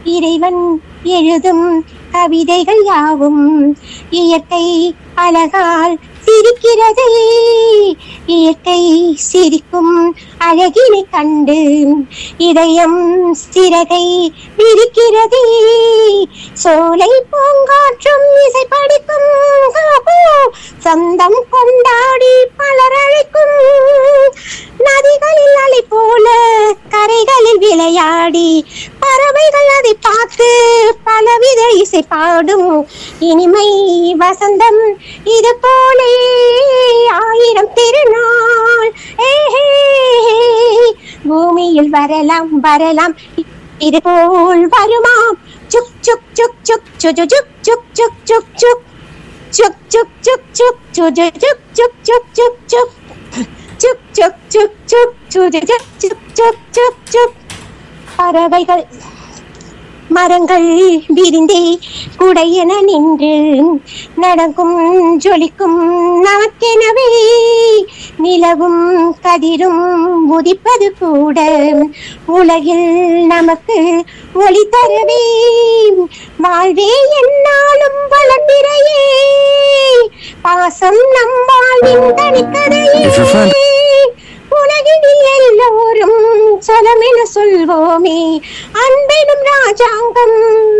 இறைவன் எழுதும் கவிதைகள் யாவும் இயற்கை அழகால் சிரிக்கிறது இயற்கை சிரிக்கும் அழகினை கண்டு இதயம் சிறகை விரிக்கிறது சோலை பூங்காற்றும் இசை படிக்கும் சொந்தம் கொண்டாடி பலர் அழைக்கும் நதிகளில் அலை போல கரைகளில் விளையாடி பறவைகள் அதை பார்த்து பலவித இசை பாடும் இனிமை வசந்தம் இது போலே ஆயிரம் திருநாள் ஏஹே, பூமியில் வரலாம் வரலாம் இது போல் வருமாம் சுக் சுக் சுக் சுக் சுஜு சுக் சுக் சுக் சுக் சுக் சுக் சுக் சுக் சுக் சுஜு சுக் சுக் சுக் சுக் சுக் சுக் சுக் சுக் சுக் சுஜு சுக் சுக் சுக் சுக் சுக் பறவைகள் மரங்கள் விரிந்தே குடையென நின்று நடக்கும் ஜொலிக்கும் நமக்கெனவே நிலவும் கதிரும் உதிப்பது கூட உலகில் நமக்கு ஒளி தரவே வாழ்வே என்னாலும் வளர்ந்திரையே பாசம் நம் வாழ்வின் தனிக்கதையே If your friend- உலகினில் எல்லோரும் சொலமென சொல்வோமே அன்பெனும் ராஜாங்கம்